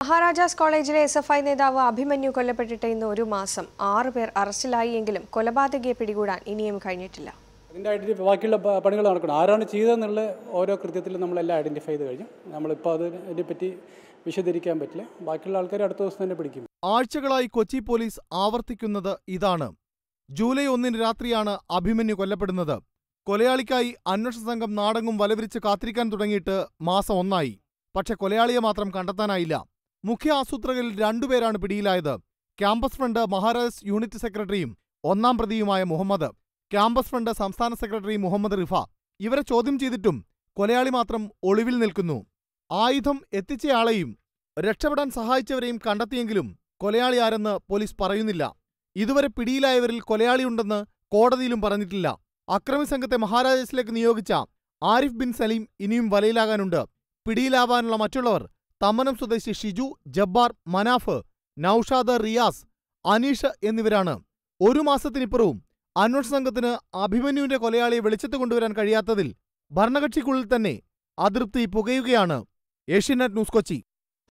മഹാരാജാസ് കോളേജിലെ S F I നേതാവ് അഭിമന്യു കൊല്ലപ്പെട്ടിട്ട് ഇന്ന് ഒരു മാസം ആറ് പേർ അറസ്റ്റിലായി എങ്കിലും കൊലപാതകയെ പിടികൂടാൻ ഇനിയും കഴിഞ്ഞിട്ടില്ല അതിൻ്റെ ഐഡൻറ്റിഫൈ ബാക്കിയുള്ള പ- പണികൾ നടക്കണം ആരാണ് ചെയ്തതെന്നുള്ള ഓരോ കൃത്യത്തിലും നമ്മളെല്ലാം ഐഡൻറ്റിഫൈ ചെയ്ത് കഴിഞ്ഞു നമ്മളിപ്പോൾ അതിനെപ്പറ്റി വിശദീകരിക്കാൻ പറ്റില്ല ബാക്കിയുള്ള ആൾക്കാർ അടുത്ത ദിവസം തന്നെ പിടിക്കും ആഴ്ചകളായി കൊച്ചി പോലീസ് ആവർത്തിക്കുന്നത് ഇതാണ് ജൂലൈ ഒന്നിന് രാത്രിയാണ് അഭിമന്യു കൊല്ലപ്പെടുന്നത് കൊലയാളിക്കായി അന്വേഷണ സംഘം നാടെങ്ങും വലവിരിച്ച് കാത്തിരിക്കാൻ തുടങ്ങിയിട്ട് മാസം ഒന്നായി പക്ഷെ കൊലയാളിയെ മാത്രം കണ്ടെത്താനായില്ല മുഖ്യ ആസൂത്രകരിൽ രണ്ടുപേരാണ് പിടിയിലായത് ക്യാമ്പസ് ഫ്രണ്ട് മഹാരാജാസ് യൂണിറ്റ് സെക്രട്ടറിയും ഒന്നാം പ്രതിയുമായ മുഹമ്മദ് ക്യാമ്പസ് ഫ്രണ്ട് സംസ്ഥാന സെക്രട്ടറി മുഹമ്മദ് റിഫ ഇവരെ ചോദ്യം ചെയ്തിട്ടും കൊലയാളി മാത്രം ഒളിവിൽ നിൽക്കുന്നു ആയുധം എത്തിച്ചയാളെയും രക്ഷപ്പെടാൻ സഹായിച്ചവരെയും കണ്ടെത്തിയെങ്കിലും കൊലയാളി ആരെന്ന് പോലീസ് പറയുന്നില്ല ഇതുവരെ പിടിയിലായവരിൽ കൊലയാളിയുണ്ടെന്ന് കോടതിയിലും പറഞ്ഞിട്ടില്ല അക്രമി സംഘത്തെ മഹാരാജാസിലേക്ക് നിയോഗിച്ച ആരിഫ് ബിൻ സലീം ഇനിയും വലയിലാകാനുണ്ട് പിടിയിലാവാനുള്ള മറ്റുള്ളവർ തമ്മനം സ്വദേശി ഷിജു ജബ്ബാർ മനാഫ് നൌഷാദ് റിയാസ് അനീഷ് എന്നിവരാണ് ഒരു മാസത്തിനിപ്പുറവും അന്വേഷണ സംഘത്തിന് അഭിമന്യുവിന്റെ കൊലയാളിയെ വെളിച്ചത്ത് കൊണ്ടുവരാൻ കഴിയാത്തതിൽ ഭരണകക്ഷിക്കുള്ളിൽ തന്നെ അതൃപ്തി പുകയുകയാണ് ഏഷ്യനെറ്റ് ന്യൂസ് കൊച്ചി